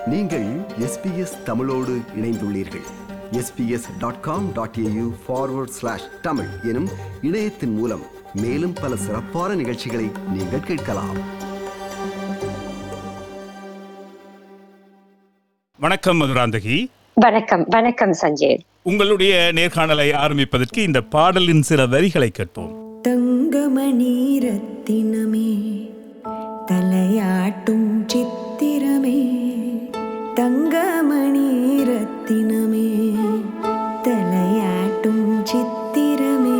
நீங்கள் எஸ்பிஎஸ் தமிழோடு இணைந்துள்ளீர்கள் SBS dot com dot AU forward slash Tamil எனும் இணையத்தின் மூலம் மேலும் பல சிறப்பான நிகழ்ச்சிகளை நீங்கள் கேட்கலாம் வணக்கம் மதுராந்தகி வணக்கம் வணக்கம் சஞ்சய் உங்களுடைய நேர்காணலை ஆரம்பிப்பதற்கு இந்த பாடலின் சில வரிகளை கேட்போம் தங்கமணி ரத்தினமே தலையாட்டும் சித்திரமே தங்கமணி ரத்தினமே தலையாட்டும் சித்திரமே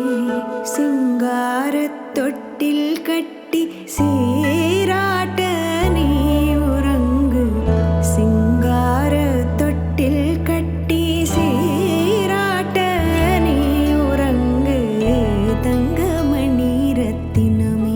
சிங்காரத் தொட்டில் கட்டி சீராட்ட நீ உறங்கு சிங்கார தொட்டில் கட்டி சீராட்ட நீ உறங்கு தங்கமணி ரத்தினமே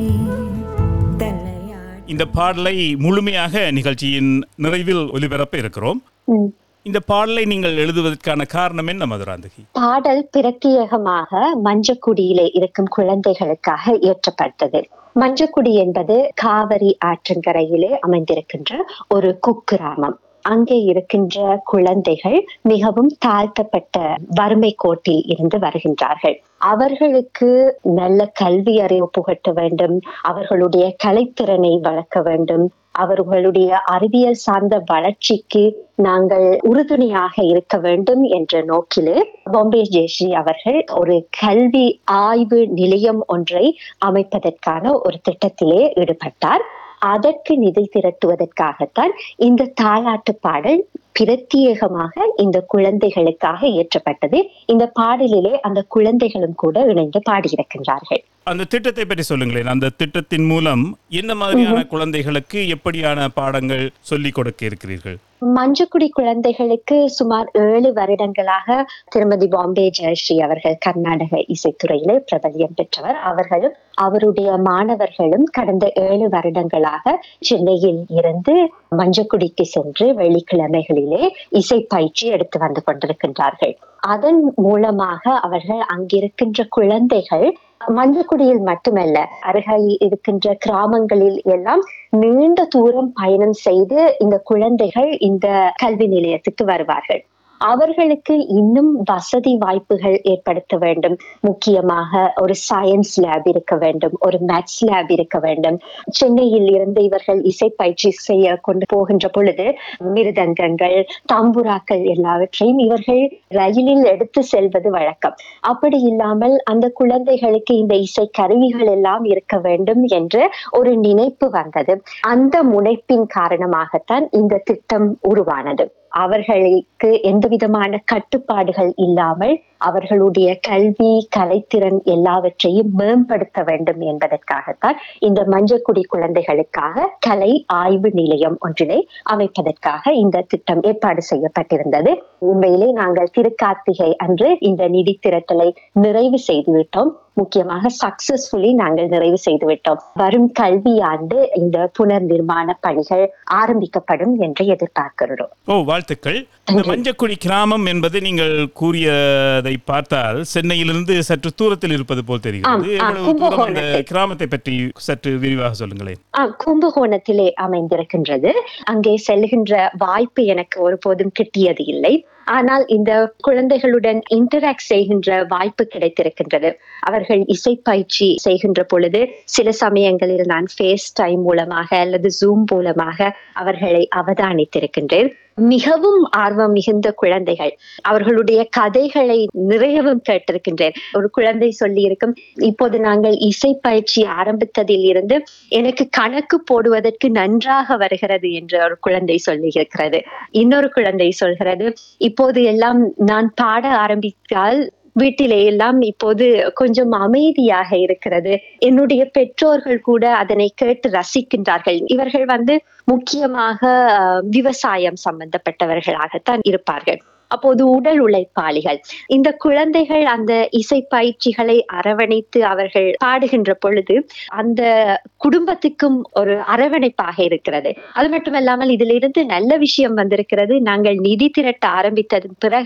தலையாட்ட இந்த பாடலை முழுமையாக நிகழ்ச்சியின் நிறைவில் ஒலிபரப்ப இருக்கிறோம் ம். இந்த பாடலை நீங்கள் எழுதுவதற்கான காரணம் என்ன மதுராந்தகி பாடல் பிரத்யேகமாக மஞ்சக்குடியிலே இருக்கும் குழந்தைகளுக்காக இயற்றப்பட்டது மஞ்சக்குடி என்பது காவிரி ஆற்றங்கரையிலே அமைந்திருக்கின்ற ஒரு குக்கிராமம் அங்கே இருக்கின்ற குழந்தைகள் மிகவும் தாழ்த்தப்பட்ட வறுமை கோட்டில் இருந்து வருகின்றார்கள் அவர்களுக்கு நல்ல கல்வி அறிவு புகட்ட வேண்டும் அவர்களுடைய கலைத்திறனை வளர்க்க வேண்டும் அவர்களுடைய அறிவியல் சார்ந்த வளர்ச்சிக்கு நாங்கள் உறுதுணையாக இருக்க வேண்டும் என்ற நோக்கிலே பாம்பே ஜெயஸ்ரீ அவர்கள் ஒரு கல்வி ஆய்வு நிலையம் ஒன்றை அமைப்பதற்கான ஒரு திட்டத்திலே ஈடுபட்டார் அதற்கு நிதி திரட்டுவதற்காகத்தான் இந்த தாலாட்டு பாடல் பிரத்யேகமாக இந்த குழந்தைகளுக்காக இயற்றப்பட்டது இந்த பாடலிலே அந்த குழந்தைகளும் கூட இணைந்து பாடியிருக்கின்றார்கள் அந்த திட்டத்தை பற்றி சொல்லுங்களேன் அந்த திட்டத்தின் மூலம் என்ன மாதிரியான குழந்தைகளுக்கு எப்படியான பாடங்கள் சொல்லிக் கொடுக்க இருக்கிறீர்கள் மஞ்சக்குடி குழந்தைகளுக்கு சுமார் ஏழு வருடங்களாக திருமதி பாம்பே ஜெயஸ்ரீ அவர்கள் கர்நாடக இசைத்துறையிலே பிரபல்யம் பெற்றவர் அவர்களும் அவருடைய மாணவர்களும் கடந்த ஏழு வருடங்களாக சென்னையில் இருந்து மஞ்சக்குடிக்கு சென்று வெள்ளிக்கிழமைகளிலே இசை பயிற்சி எடுத்து வந்து கொண்டிருக்கின்றார்கள் அதன் மூலமாக அவர்கள் அங்கிருக்கின்ற குழந்தைகள் மஞ்சக்குடியில் மட்டுமல்ல அருகில் இருக்கின்ற கிராமங்களில் எல்லாம் நீண்ட தூரம் பயணம் செய்து இந்த குழந்தைகள் இந்த கல்வி நிலையத்துக்கு வருவார்கள் அவர்களுக்கு இன்னும் வசதி வாய்ப்புகள் ஏற்படுத்த வேண்டும் முக்கியமாக ஒரு சயின்ஸ் லேப் இருக்க வேண்டும் ஒரு மேத்ஸ் லேப் இருக்க வேண்டும் சென்னையில் இருந்து இவர்கள் இசை பயிற்சி செய்ய கொண்டு போகின்ற பொழுது மிருதங்கங்கள் தம்புராக்கள் எல்லாவற்றையும் இவர்கள் ரயிலில் எடுத்து செல்வது வழக்கம் அப்படி இல்லாமல் அந்த குழந்தைகளுக்கு இந்த இசை கருவிகள் எல்லாம் இருக்க வேண்டும் என்று ஒரு நினைப்பு வந்தது அந்த முனைப்பின் காரணமாகத்தான் இந்த திட்டம் உருவானது அவர்களுக்கு எந்த விதமான கட்டுப்பாடுகள் இல்லாமல் அவர்களுடைய கல்வி கலைத்திறன் எல்லாவற்றையும் மேம்படுத்த வேண்டும் என்பதற்காகத்தான் இந்த மஞ்சக்குடி குழந்தைகளுக்காக கலை ஆய்வு நிலையம் ஒன்றினை அமைப்பதற்காக இந்த திட்டம் ஏற்பாடு செய்யப்பட்டிருந்தது உண்மையிலே நாங்கள் திருக்கார்த்திகை அன்று இந்த நிதி திரட்டலை நிறைவு செய்துவிட்டோம் முக்கியமாக சக்சஸ்ஃபுல்லி நாங்கள் நிறைவு செய்துவிட்டோம் வரும் கல்வி ஆண்டு இந்த புனர் நிர்மாண பணிகள் ஆரம்பிக்கப்படும் என்று எதிர்பார்க்கிறோம் ஓ வாழ்த்துக்கள் இந்த மஞ்சக்குடி கிராமம் என்பது நீங்கள் கூறியதை பார்த்தால் சென்னையிலிருந்து சற்று தூரத்தில் இருப்பது போல் தெரிகிறது ஆம், ஆ, எவ்வளவு தூரம் அந்த கும்பகோணத்தில். கிராமத்தை பற்றி சற்று விரிவாக சொல்லுங்களேன் ஆ, கும்பகோணத்திலே அமைந்திருக்கின்றது அங்கே செல்கின்ற வாய்ப்பு எனக்கு ஒருபோதும் கிட்டியது இல்லை ஆனால் இந்த குழந்தைகளுடன் இன்டராக்ட் செய்கின்ற வாய்ப்பு கிடைத்திருக்கின்றது அவர்கள் இசை பயிற்சி செய்கின்ற பொழுது சில சமயங்களில் நான் ஃபேஸ் டைம் மூலமாக அல்லது ஜூம் மூலமாக அவர்களை அவதானித்திருக்கின்றேன் மிகவும் ஆர்வம் மிகுந்த குழந்தைகள் அவர்களுடைய கதைகளை நிறையவும் கேட்டிருக்கின்றேன் ஒரு குழந்தை சொல்லி இருக்கும் இப்போது நாங்கள் இசை பயிற்சி ஆரம்பித்ததில் இருந்து எனக்கு கணக்கு போடுவதற்கு நன்றாக வருகிறது என்று ஒரு குழந்தை சொல்லி இருக்கிறது இன்னொரு குழந்தை சொல்கிறது இப்போது எல்லாம் நான் பாட ஆரம்பித்தால் வீட்டிலே எல்லாம் இப்போது கொஞ்சம் அமைதியாக இருக்கிறது என்னுடைய பெற்றோர்கள் கூட அதனை கேட்டு ரசிக்கின்றார்கள் இவர்கள் வந்து முக்கியமாக அஹ், விவசாயம் சம்பந்தப்பட்டவர்களாகத்தான் இருப்பார்கள் அப்போது உடல் உழைப்பாளிகள் இந்த குழந்தைகள் அந்த இசை பயிற்சிகளை அரவணைத்து அவர்கள் பாடுகின்ற பொழுது அந்த குடும்பத்துக்கும் ஒரு அரவணைப்பாக இருக்கிறது அது மட்டுமல்லாமல் இதிலிருந்து நல்ல விஷயம் வந்திருக்கிறது நாங்கள் நிதி திரட்ட ஆரம்பித்ததன் பிறகு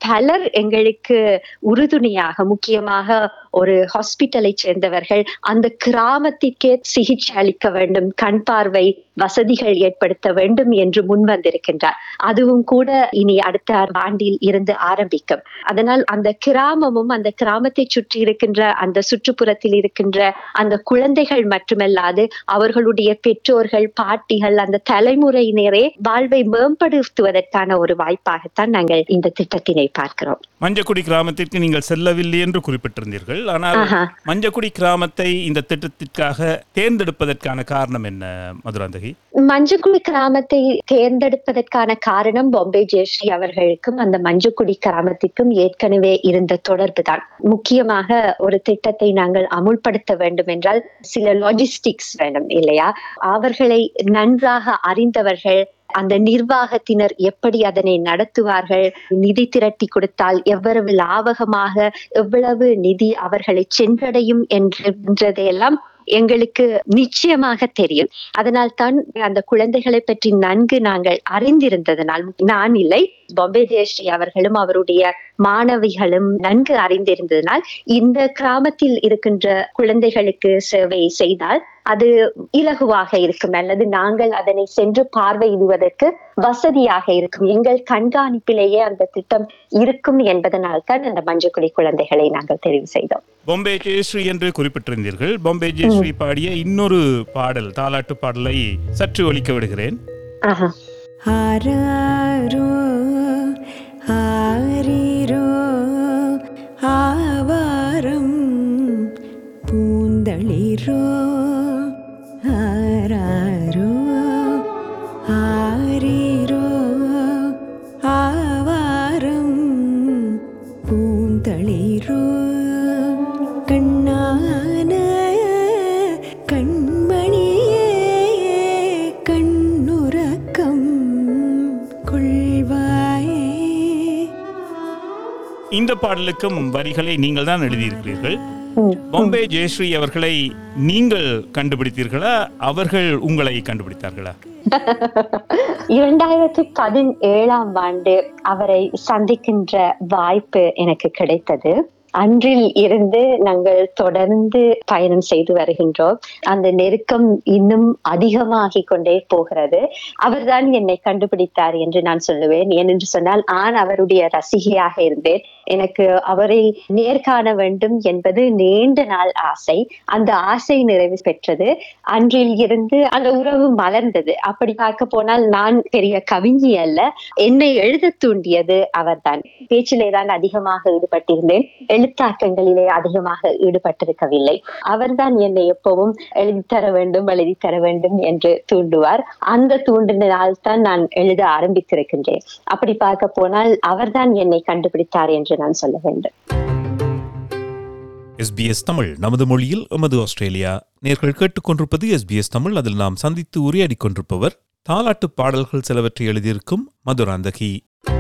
பலர் எங்களுக்கு உறுதுணையாக முக்கியமாக ஒரு ஹாஸ்பிட்டலை சேர்ந்தவர்கள் அந்த கிராமத்திற்கே சிகிச்சை அளிக்க வேண்டும் கண் பார்வை வசதிகள் ஏற்படுத்த வேண்டும் என்று முன் வந்திருக்கின்றார் அதுவும் கூட இனி அடுத்த ஆண்டில் இருந்து ஆரம்பிக்கும் அதனால் அந்த கிராமமும் அந்த கிராமத்தை சுற்றி இருக்கின்ற அந்த சுற்றுப்புறத்தில் இருக்கின்ற அந்த குழந்தைகள் மட்டுமல்லாது அவர்களுடைய பெற்றோர்கள் பாட்டிகள் அந்த தலைமுறையினரே வாழ்வை மேம்படுத்துவதற்கான ஒரு வாய்ப்பாகத்தான் நாங்கள் இந்த திட்டத்தினை பார்க்கிறோம் மஞ்சக்குடி கிராமத்திற்கு நீங்கள் செல்லவில்லை என்று குறிப்பிட்டிருந்தீர்கள் ஆனால் ஆஹா. மஞ்சக்குடி கிராமத்தை இந்த திட்டத்திற்காக தேர்ந்தெடுப்பதற்கான காரணம் என்ன மதுராந்தகி மஞ்சக்குடி கிராமத்தை தேர்ந்தெடுப்பதற்கான காரணம் பாம்பே ஜெயஸ்ரீ அவர்களுக்கும் அந்த மஞ்சக்குடி கிராமத்திற்கும் ஏற்கனவே இருந்த தொடர்பு தான் முக்கியமாக ஒரு திட்டத்தை நாங்கள் அமுல்படுத்த வேண்டும் என்றால் சில லாஜிஸ்டிக்ஸ் வேணும் இல்லையா அவர்களை நன்றாக அறிந்தவர்கள் அந்த நிர்வாகத்தினர் எப்படி அதனை நடத்துவார்கள் நிதி திரட்டி கொடுத்தால் எவ்வளவு லாபகமாக எவ்வளவு நிதி அவர்களை சென்றடையும் என்றதையெல்லாம் எங்களுக்கு நிச்சயமாக தெரியும் அதனால் தான் அந்த குழந்தைகளை பற்றி நன்கு நாங்கள் அறிந்திருந்ததனால் நான் இல்லை பாம்பே ஜெயஸ்ரீ அவர்களும் அவருடைய மாணவிகளும் நன்கு அறிந்திருந்ததனால் இந்த கிராமத்தில் இருக்கின்ற குழந்தைகளுக்கு சேவை செய்தால் அது இலகுவாக இருக்கும் அல்லது நாங்கள் அதனை சென்று பார்வையிடுவதற்கு வசதியாக இருக்கும் எங்கள் கண்காணிப்பிலேயே அந்த திட்டம் இருக்கும் என்பதனால் தான் அந்த மஞ்சக்குடி குழந்தைகளை நாங்கள் தெரிவு செய்தோம் பொம்பே ஜெயஸ்ரீ என்று குறிப்பிட்டிருந்தீர்கள் பொம்பே ஜெயஸ்ரீ பாடிய இன்னொரு பாடல் தாலாட்டு பாடலை சற்று ஒலிக்க விடுகிறேன் ஆஹா ஆராரோ ஆரிரோ ஆவாரம் பூந்தளிரோ ஆராரோ ஆரிரோ ஆவாரம் பூந்தளிரோ கண்ணான கண்மணியே கண்ணுறக்கம் கொள்வாயே இந்த பாடலுக்கும் வரிகளை நீங்கள் தான் எழுதியிருக்கிறீர்கள் ம். பொம்பே ஜெயஸ்ரீ அவர்களை நீங்கள் கண்டுபிடித்தீர்களா அவர்கள் உங்களை கண்டுபிடித்தார்களா இரண்டாயிரத்தி பதினேழாம் ஆண்டு அவரை சந்திக்கின்ற வாய்ப்பு எனக்கு கிடைத்தது அன்றில் இருந்து நாங்கள் தொடர்ந்து பயணம் செய்து வருகின்றோம் அந்த நெருக்கம் இன்னும் அதிகமாகிக் கொண்டே போகிறது அவர்தான் என்னை கண்டுபிடித்தார் என்று நான் சொல்லுவேன் ஏனென்று சொன்னால் நான் அவருடைய ரசிகையாக இருந்தேன் எனக்கு அவரை நேர்காண வேண்டும் என்பது நீண்ட நாள் ஆசை அந்த ஆசை நிறைவு பெற்றது அன்றில் இருந்து அந்த உறவு மலர்ந்தது அப்படி பார்க்க போனால் நான் பெரிய கவிஞி அல்ல என்னை எழுத தூண்டியது அவர்தான் பேச்சிலே தான் அதிகமாக ஈடுபட்டிருந்தேன் எழுத்தாக்கங்களிலே அதிகமாக ஈடுபட்டிருக்கவில்லை அவர்தான் என்னை எப்பவும் எழுதித்தர வேண்டும் எழுதித்தர வேண்டும் என்று தூண்டுவார் அந்த தூண்டினால் தான் நான் எழுத ஆரம்பித்திருக்கின்றேன் அப்படி பார்க்க போனால் அவர்தான் என்னை கண்டுபிடித்தார் என்று நான் சொல்ல வேண்டும் எஸ்பிஎஸ் தமிழ் நமது மொழியில் எமது ஆஸ்திரேலியா நேர்கள் கேட்டுக்கொண்டிருப்பது எஸ்பிஎஸ் தமிழ் அதில் நாம் சந்தித்து உரையாடிக் கொண்டிருப்பவர் தாலாட்டு பாடல்கள் சிலவற்றை எழுதியிருக்கும் மதுராந்தகி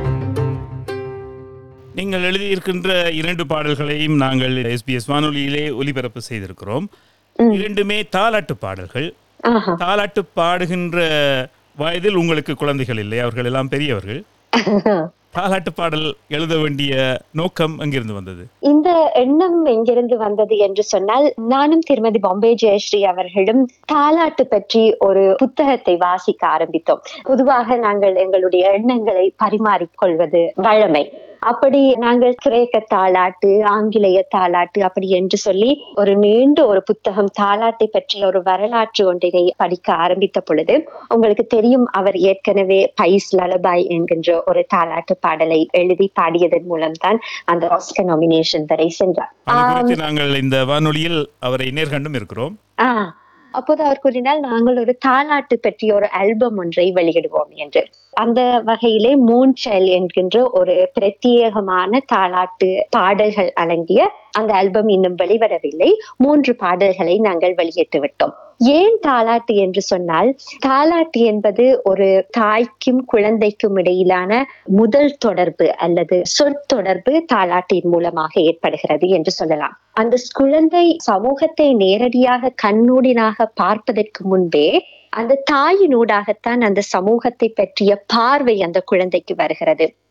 நீங்கள் எழுதியிருக்கின்ற இரண்டு பாடல்களையும் நாங்கள் எஸ்பிஎஸ் வானொலியிலே ஒலிபரப்பு செய்திருக்கிறோம் ம். இரண்டுமே தாலாட்டு பாடல்கள் ஆஹா தாலாட்டு பாடுகின்ற வயதில் உங்களுக்கு குழந்தைகள் இல்லை அவர்கள் எல்லாம் பெரியவர்கள் தாலாட்டு பாடல் எழுத வேண்டிய நோக்கம் எங்கிருந்து வந்தது இந்த எண்ணம் எங்கிருந்து வந்தது என்று சொன்னால் நானும் திருமதி பாம்பே ஜெயஸ்ரீ அவர்களும் தாலாட்டு பற்றி ஒரு புத்தகத்தை வாசிக்க ஆரம்பித்தோம் பொதுவாக நாங்கள் எங்களுடைய எண்ணங்களை பரிமாறிக்கொள்வது வழமை அப்படி நாங்கள் கிரேக்க தாலாட்டு ஆங்கிலேய தாலாட்டு அப்படி என்று சொல்லி ஒரு நீண்ட ஒரு புத்தகம் தாலாட்டை பற்றிய ஒரு வரலாற்று ஒன்றினை படிக்க ஆரம்பித்த பொழுது உங்களுக்கு தெரியும் அவர் ஏற்கனவே பைஸ் லலபாய் என்கின்ற ஒரு தாலாட்டு பாடலை எழுதி பாடியதன் மூலம்தான் அந்த ஆஸ்கர் நாமினேஷன் வரை சென்றார் அது குறித்து நாங்கள் இந்த வானொலியில் அவரை நேர்கண்டும் இருக்கிறோம் ஆஹ் அப்போது அவர் கூறினால் நாங்கள் ஒரு தாலாட்டு பற்றிய ஒரு ஆல்பம் ஒன்றை வெளியிடுவோம் என்று அந்த வகையிலே மூன் சைல்ட் என்கின்ற ஒரு பிரத்யேகமான தாலாட்டு பாடல்கள் அடங்கிய அந்த ஆல்பம் இன்னும் வெளிவரவில்லை மூன்று பாடல்களை நாங்கள் வெளியிட்டு விட்டோம் ஏன் தாலாட்டு என்று சொன்னால் தாலாட்டு என்பது ஒரு தாய்க்கும் குழந்தைக்கும் இடையிலான முதல் தொடர்பு அல்லது சொற்தொடர்பு தாலாட்டின் மூலமாக ஏற்படுகிறது என்று சொல்லலாம் அந்த குழந்தை சமூகத்தை நேரடியாக கண்ணூடினாக பார்ப்பதற்கு முன்பே அந்த தாயினூடாகத்தான் அந்த சமூகத்தை பற்றிய பார்வை அந்த குழந்தைக்கு வருகிறது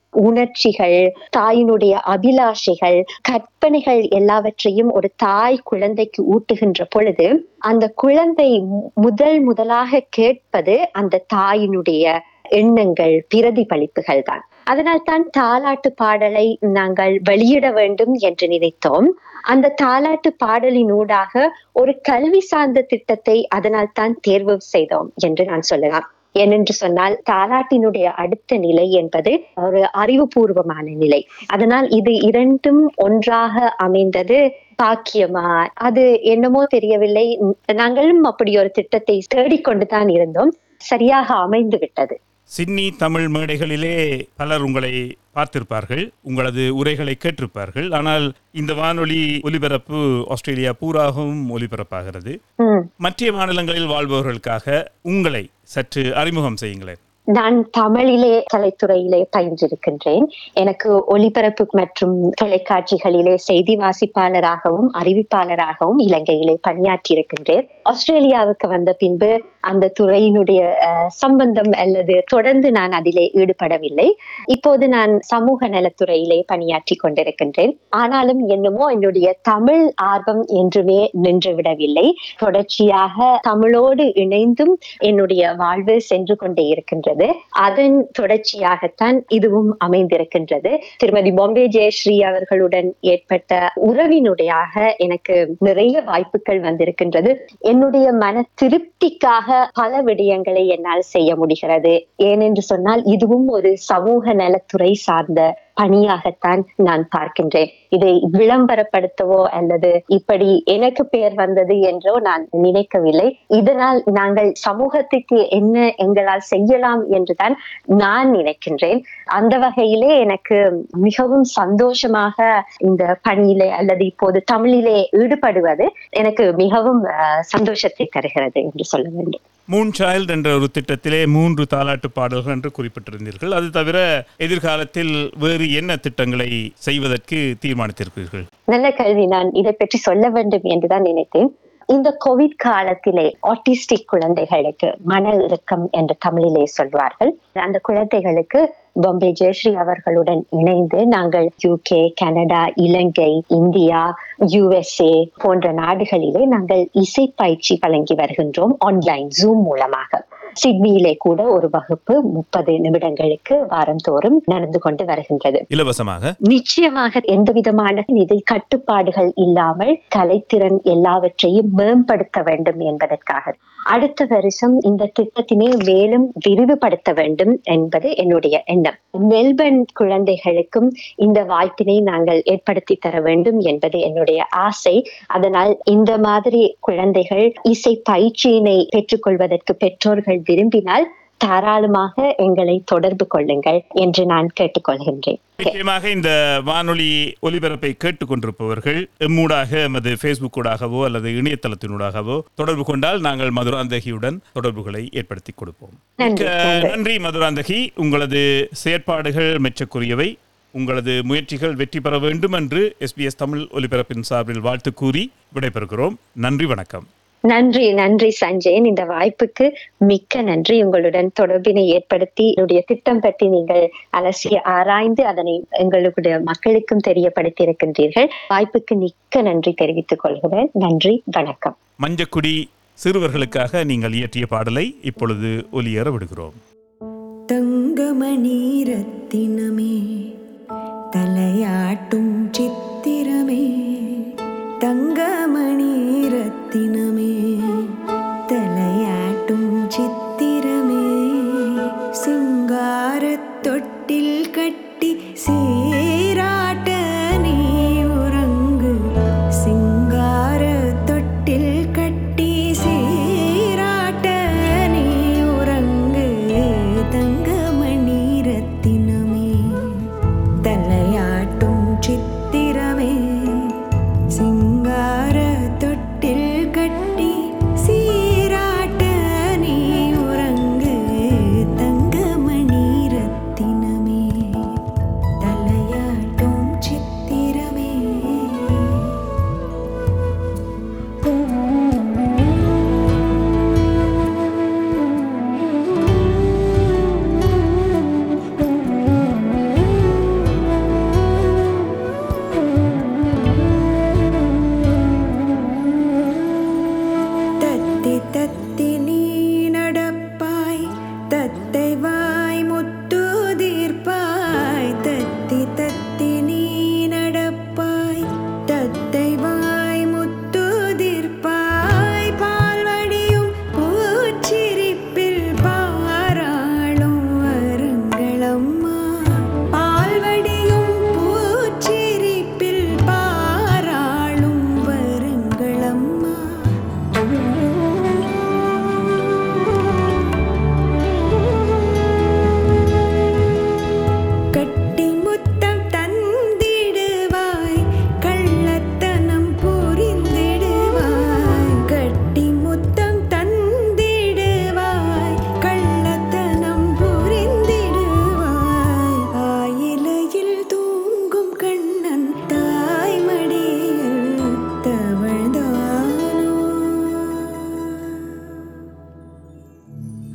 உணர்ச்சிகள் தாயினுடைய அபிலாஷைகள் கற்பனைகள் எல்லாவற்றையும் ஒரு தாய் குழந்தைக்கு ஊட்டுகின்ற பொழுது அந்த குழந்தை மு- முதல் முதலாக கேட்பது அந்த தாயினுடைய எண்ணங்கள் பிரதிபலிப்புகள் தான் அதனால் தான் தாலாட்டு பாடலை நாங்கள் வெளியிட வேண்டும் என்று நினைத்தோம் அந்த தாலாட்டு பாடலின் ஊடாக ஒரு கல்வி சார்ந்த திட்டத்தை அதனால் தான் தேர்வு செய்தோம் என்று நான் சொல்லலாம் ஏனென்று சொன்னால் தாலாட்டினுடைய அடுத்த நிலை என்பது ஒரு அறிவுபூர்வமான நிலை அதனால் இது இரண்டும் ஒன்றாக அமைந்தது பாக்கியமா அது என்னமோ தெரியவில்லை நாங்களும் அப்படி ஒரு திட்டத்தை தேடிக்கொண்டு தான் இருந்தோம் சரியாக அமைந்து விட்டது சிட்னி தமிழ் மேடைகளிலே பலர் உங்களை பார்த்திருப்பார்கள் உங்களது உரைகளை கேட்டிருப்பார்கள் ஆனால் இந்த வானொலி ஒலிபரப்பு ஆஸ்திரேலியா பூராகவும் ஒலிபரப்பாகிறது உம் மற்ற மாநிலங்களில் வாழ்பவர்களுக்காக உங்களை சற்று அறிமுகம் செய்யுங்களேன் நான் தமிழிலே கலைத்துறையிலே பயின்றிருக்கின்றேன் எனக்கு ஒலிபரப்பு மற்றும் தொலைக்காட்சிகளிலே செய்தி வாசிப்பாளராகவும் அறிவிப்பாளராகவும் இலங்கையிலே பணியாற்றி இருக்கின்றேன் ஆஸ்திரேலியாவுக்கு வந்த பின்பு அந்த துறையினுடைய அஹ், சம்பந்தம் அல்லது தொடர்ந்து நான் அதிலே ஈடுபடவில்லை இப்போது நான் சமூக நலத்துறையிலே பணியாற்றி கொண்டிருக்கின்றேன் ஆனாலும் என்னமோ என்னுடைய தமிழ் ஆர்வம் என்றுமே நின்றுவிடவில்லை தொடர்ச்சியாக தமிழோடு இணைந்தும் என்னுடைய வாழ்வு சென்று கொண்டே இருக்கின்றது அதன் தொடர்ச்சியாகத்தான் இதுவும் அமைந்திருக்கின்றது திருமதி பாம்பே ஜெயஸ்ரீ அவர்களுடன் ஏற்பட்ட உறவினுடையாக எனக்கு நிறைய வாய்ப்புகள் வந்திருக்கின்றது என்னுடைய மன திருப்திக்காக பல விடயங்களை என்னால் செய்ய முடிகிறது ஏனென்று சொன்னால் இதுவும் ஒரு சமூக நலத்துறை சார்ந்த பணியாகத்தான் நான் பார்க்கின்றேன் இதை விளம்பரப்படுத்தவோ அல்லது இப்படி எனக்கு பெயர் வந்தது என்றோ நான் நினைக்கவில்லை இதனால் நாங்கள் சமூகத்துக்கு என்ன எங்களால் செய்யலாம் என்றுதான் நான் நினைக்கின்றேன் அந்த வகையிலே எனக்கு மிகவும் சந்தோஷமாக இந்த பணியிலே அல்லது இப்போது தமிழிலே ஈடுபடுவது எனக்கு மிகவும் அஹ், சந்தோஷத்தை தருகிறது என்று சொல்ல வேண்டும் மூன் சைல்டு என்ற ஒரு திட்டத்திலே மூன்று தாலாட்டு பாடல்கள் என்று குறிப்பிட்டிருந்தீர்கள் அது தவிர எதிர்காலத்தில் வேறு என்ன திட்டங்களை செய்வதற்கு தீர்மானித்திருப்பீர்கள் நல்ல கல்வி நான் இதை பற்றி சொல்ல வேண்டும் என்றுதான் நினைத்தேன் இந்த கோவிட் காலத்திலே ஆட்டிஸ்டிக் குழந்தைகளுக்கு மன இறுக்கம் என்று தமிழிலே சொல்வார்கள் அந்த குழந்தைகளுக்கு பாம்பே ஜெயஸ்ரீ அவர்களுடன் இணைந்து நாங்கள் UK Canada Ilangai India USA போன்ற நாடுகளிலே நாங்கள் இசை பயிற்சி வழங்கி வருகின்றோம் ஆன்லைன் ஜூம் மூலமாக சிட்னியிலே கூட ஒரு வகுப்பு முப்பது நிமிடங்களுக்கு வாரந்தோறும் நடந்து கொண்டு வருகின்றது இலவசமாக நிச்சயமாக எந்த விதமான நிதி கட்டுப்பாடுகள் இல்லாமல் கலைத்திறன் எல்லாவற்றையும் மேம்படுத்த வேண்டும் என்பதற்காக அடுத்த வருஷம் இந்த திட்டத்தினை மேலும் விரிவுபடுத்த வேண்டும் என்பது என்னுடைய எண்ணம் மெல்பர்ன் குழந்தைகளுக்கும் இந்த வாய்ப்பினை நாங்கள் ஏற்படுத்தி தர வேண்டும் என்பது என்னுடைய ஆசை அதனால் இந்த மாதிரி குழந்தைகள் இசை பயிற்சியினை பெற்றுக்கொள்வதற்கு பெற்றோர்கள் விரும்பினால் தாராளமாக எங்களை தொடர்பு கொள்ளுங்கள் என்று நான் கேட்டுக்கொள்கின்றேன் நிச்சயமாக இந்த வானொலி ஒலிபரப்பை கேட்டுக்கொண்டிருப்பவர்கள் எம்மூடாக எமது ஃபேஸ்புக் ஊடாகவோ அல்லது இணையதளத்தினூடாகவோ தொடர்பு கொண்டால் நாங்கள் மதுராந்தகியுடன் தொடர்புகளை ஏற்படுத்தி கொடுப்போம் நன்றி, மிக்க நன்றி. நன்றி மதுராந்தகி உங்களது செயற்பாடுகள் மெச்சக்குரியவை உங்களது முயற்சிகள் வெற்றி பெற வேண்டும் என்று எஸ்பிஎஸ் தமிழ் ஒலிபரப்பின் சார்பில் வாழ்த்து கூறி விடைபெறுகிறோம் நன்றி வணக்கம் நன்றி நன்றி சஞ்சயன் இந்த வாய்ப்புக்கு மிக்க நன்றி உங்களுடன் தொடர்பினை ஏற்படுத்தி என்னுடைய திட்டம் பற்றி நீங்கள் அலசி ஆராய்ந்து அதனை எங்களுடைய மக்களுக்கும் தெரியப்படுத்தி இருக்கின்றீர்கள் வாய்ப்புக்கு மிக்க நன்றி தெரிவித்துக் கொள்கிறேன் நன்றி வணக்கம் மஞ்சக்குடி சிறுவர்களுக்காக நீங்கள் இயற்றிய பாடலை இப்பொழுது ஒலியேற விடுகிறோம் தங்கமணி ரத்தினமே தலையாட்டும் சித்திரமே தங்கமணி ரத்தினமே தலையாட்டும் சித்திரமே சிங்காரத் தொட்டில் கட்டி சீராட்ட நீ உறங்கு சிங்கார தொட்டில் கட்டி சீராட்ட நீ உறங்கு தங்கமணி ரத்தினமே தலையாட்டும் சித்திரமே சிங்கார தொட்டில் கட்டி சீ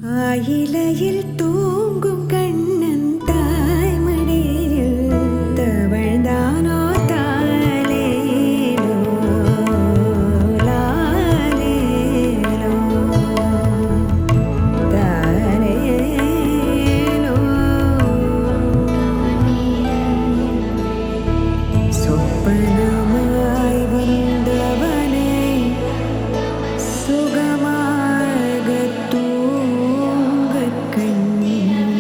ஆயிலையில் தூங்கும் கண்ணன் தாய்மடியில் தவழ்ந்தானோ தாலேலோ லாலேலோ தாலேலோ சொப்பனமாய் வந்தவனை சுகமாக தூங்கக் கண்ணே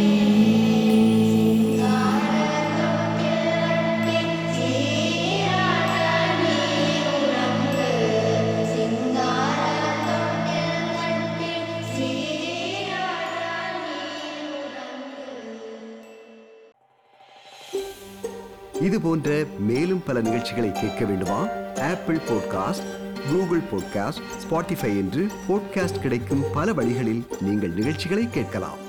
இது போன்ற மேலும் பல நிகழ்ச்சிகளை கேட்க வேண்டுமா Apple podcast Google podcast Spotify என்று பாட்காஸ்ட் கிடைக்கும் பல வழிகளில் நீங்கள் நிகழ்ச்சிகளை கேட்கலாம்